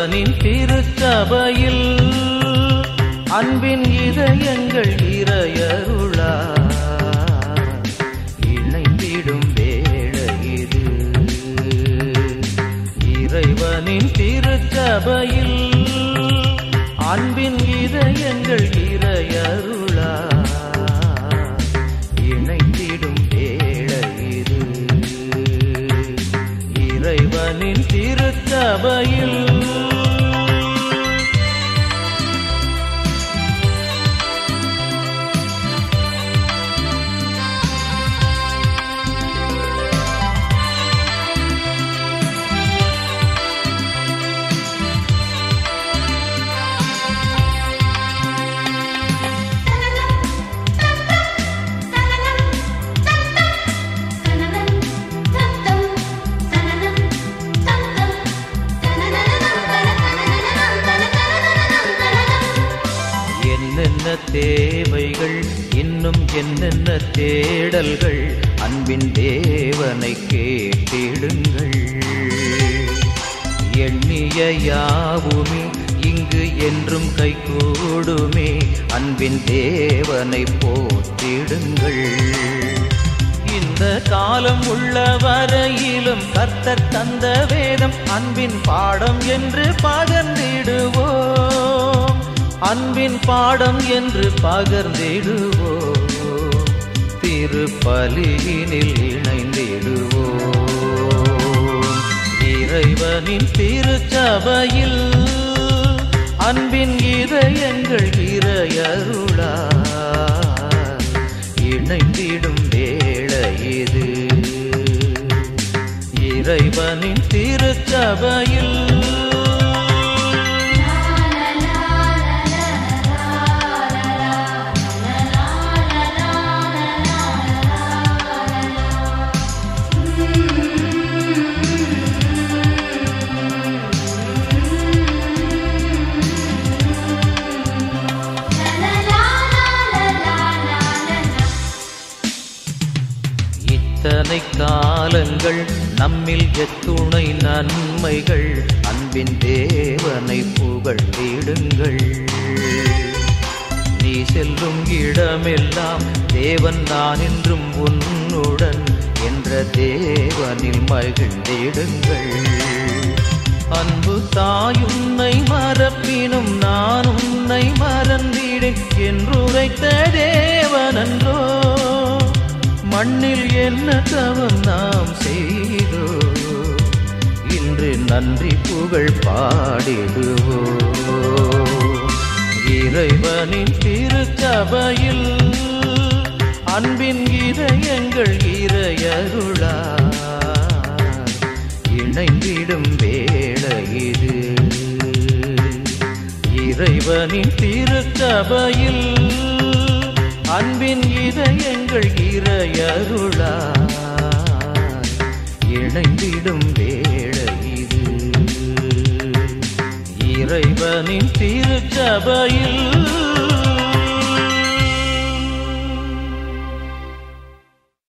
இறைவனின் திருச்சபையில் அன்பின் இதயங்கள் இறையருளா இணைந்திடும் வேளை இது இறைவனின் திருச்சபையில் அன்பின் இதயங்கள் இறையருளா இணைந்திடும் வேளை இது இறைவனின் திருச்சபையில் என்னென்ன தேவைகள் இன்னும் என்னென்ன தேடல்கள் அன்பின் தேவனை கேட்டிடுங்கள் எண்ணிய யாவுமே இங்கு என்றும் கைகூடுமே அன்பின் தேவனை போற்றிடுங்கள் இந்த காலம் உள்ள வரையிலும் கர்த்தர் தந்த வேதம் அன்பின் பாடம் என்று பகர்ந்திடுவோம் அன்பின் பாடம் என்று பகர்ந்திடுவோம் திருப்பலியினில் இணைந்திடுவோம் இறைவனின் திருச்சபையில் அன்பின் இதயங்கள் இறையருளா இணைந்திடும் வேளை இது இறைவனின் திருச்சபையில் இத்தனை காலங்கள் நம்மில் எத்துணை நன்மைகள் அன்பின் தேவனை புகழ்ந்திடுங்கள் நீ செல்லும் இடமெல்லாம் தேவன் நான் என்றும் உன்னுடன் என்ற தேவனில் மகிழ்ந்திடுங்கள் அன்பு தாயுன்னை மறப்பினும் நான் உன்னை மறந்திடேன் என்றுரைத்த தேவனன்றோ மண்ணில் என்ன தவம் நாம் செய்தோ இன்று நன்றி புகழ் பாடிடுவோ இறைவனின் திருச்சபையில் அன்பின் இதயங்கள் இறையருளா இணைந்திடும் வேளை இது இறைவனின் திருச்சபையில் அன்பின் இதயங்கள் இறையருளா இணைந்திடும் வேளை இது இறைவனின் திருச்சபையில்